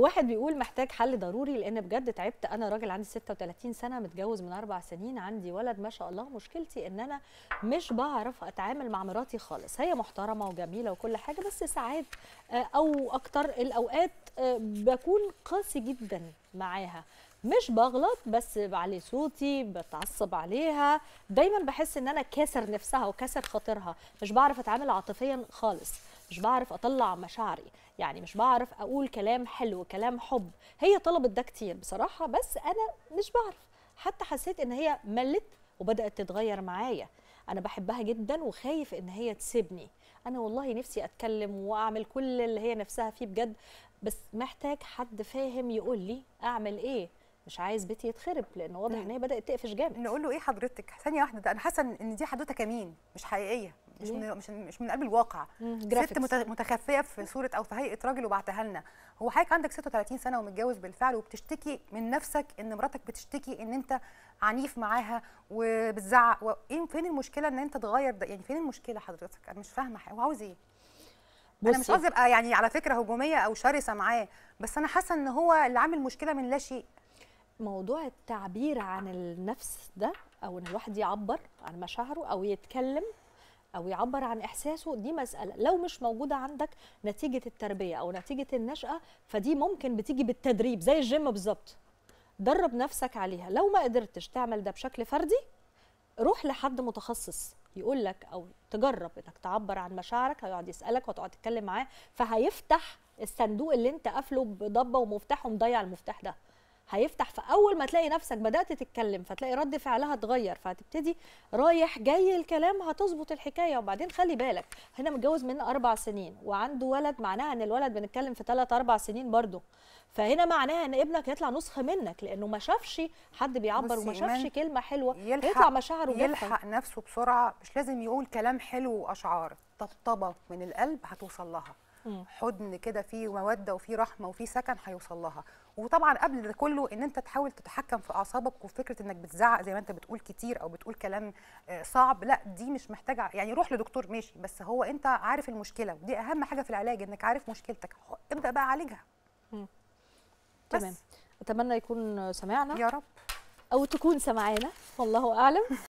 واحد بيقول محتاج حل ضروري لان بجد تعبت انا راجل عندي 36 سنه متجوز من اربع سنين عندي ولد ما شاء الله مشكلتي ان انا مش بعرف اتعامل مع مراتي خالص هي محترمه وجميله وكل حاجه بس ساعات آه، او اكتر الاوقات آه، بكون قاسي جدا معاها مش بغلط بس بعلي صوتي بتعصب عليها دايما بحس ان انا كاسر نفسها وكاسر خاطرها مش بعرف اتعامل عاطفيا خالص مش بعرف اطلع مشاعري يعني مش بعرف اقول كلام حلو كلام حب هي طلبت ده كتير بصراحه بس انا مش بعرف حتى حسيت ان هي ملت وبدات تتغير معايا انا بحبها جدا وخايف ان هي تسيبني انا والله نفسي اتكلم واعمل كل اللي هي نفسها فيه بجد بس محتاج حد فاهم يقول لي اعمل ايه مش عايز بيتي يتخرب لان واضح ان هي بدات تقفش جامد نقول له ايه حضرتك ثانيه واحده ده انا حاسه ان دي حدوته كمين مش حقيقيه مش ليه؟ من مش مش من قلب الواقع مم، ست graphics. مت- متخفيه في صوره او في هيئه راجل وبعتها لنا هو حضرتك عندك 36 سنه ومتجوز بالفعل وبتشتكي من نفسك ان مراتك بتشتكي ان انت عنيف معاها وبتزعق و... ايه فين المشكله ان انت تغير ده يعني فين المشكله حضرتك انا مش فاهمه حاجه وعاوز ايه انا مش بصي. قصدي ابقى يعني على فكره هجوميه او شرسه معاه بس انا حاسه ان هو اللي عامل مشكله من لا شيء موضوع التعبير عن النفس ده او ان الواحد يعبر عن مشاعره او يتكلم او يعبر عن احساسه دي مساله لو مش موجوده عندك نتيجه التربيه او نتيجه النشاه فدي ممكن بتيجي بالتدريب زي الجيم بالظبط درب نفسك عليها لو ما قدرتش تعمل ده بشكل فردي روح لحد متخصص يقول لك او تجرب انك تعبر عن مشاعرك هيقعد يسالك وتقعد تتكلم معاه فهيفتح الصندوق اللي انت قافله بضبه ومفتاح ومضيع المفتاح ده هيفتح فاول ما تلاقي نفسك بدات تتكلم فتلاقي رد فعلها اتغير فهتبتدي رايح جاي الكلام هتظبط الحكايه وبعدين خلي بالك هنا متجوز من اربع سنين وعنده ولد معناها ان الولد بنتكلم في ثلاث اربع سنين برضه فهنا معناها ان ابنك هيطلع نسخه منك لانه ما شافش حد بيعبر بصي وما إيمان، شافش كلمه حلوه يلحق يطلع مشاعره جافة. يلحق نفسه بسرعه مش لازم يقول كلام حلو واشعار طبطبه من القلب هتوصل لها مم. حضن كده فيه موده وفيه رحمه وفيه سكن هيوصل لها وطبعا قبل ده كله ان انت تحاول تتحكم في اعصابك وفكره انك بتزعق زي ما انت بتقول كتير او بتقول كلام آه، صعب لا دي مش محتاجه يعني روح لدكتور ماشي بس هو انت عارف المشكله ودي اهم حاجه في العلاج انك عارف مشكلتك ابدا بقى عالجها بس. تمام اتمنى يكون سمعنا يا رب او تكون سمعانا والله اعلم